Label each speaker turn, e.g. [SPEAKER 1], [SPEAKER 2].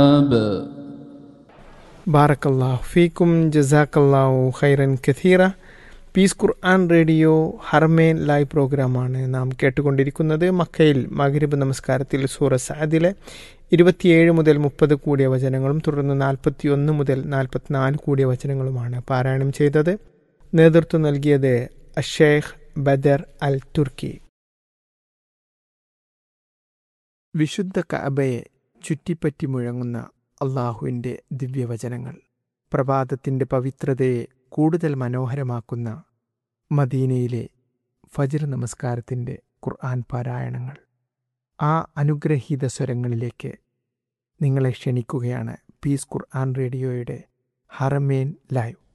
[SPEAKER 1] ബാറക്കല്ലാഹു ഫീക്കും ജസാക്കല്ലാഹു ഖൈറൻ കഥീറ പീസ് ഖുർആൻ റേഡിയോ ഹർമേൻ ലൈവ് പ്രോഗ്രാമാണ് നാം കേട്ടുകൊണ്ടിരിക്കുന്നത് മക്കയിൽ മഗ്രിബ് നമസ്കാരത്തിൽ സൂറ സഅദിലെ ഇരുപത്തിയേഴ് മുതൽ മുപ്പത് കൂടിയ വചനങ്ങളും തുടർന്ന് നാൽപ്പത്തിയൊന്ന് മുതൽ നാൽപ്പത്തിനാല് കൂടിയ വചനങ്ങളുമാണ് പാരായണം ചെയ്തത് നേതൃത്വം നൽകിയത് അഷേഖ് ബദർ അൽ തുർക്കി വിശുദ്ധ കഅബയെ ചുറ്റിപ്പറ്റി മുഴങ്ങുന്ന അള്ളാഹുവിൻ്റെ ദിവ്യവചനങ്ങൾ പ്രഭാതത്തിൻ്റെ പവിത്രതയെ കൂടുതൽ മനോഹരമാക്കുന്ന മദീനയിലെ ഫജിർ നമസ്കാരത്തിൻ്റെ ഖുർആൻ പാരായണങ്ങൾ ആ അനുഗ്രഹീത സ്വരങ്ങളിലേക്ക് നിങ്ങളെ ക്ഷണിക്കുകയാണ് പീസ് ഖുർആൻ റേഡിയോയുടെ ഹറമേൻ ലൈവ്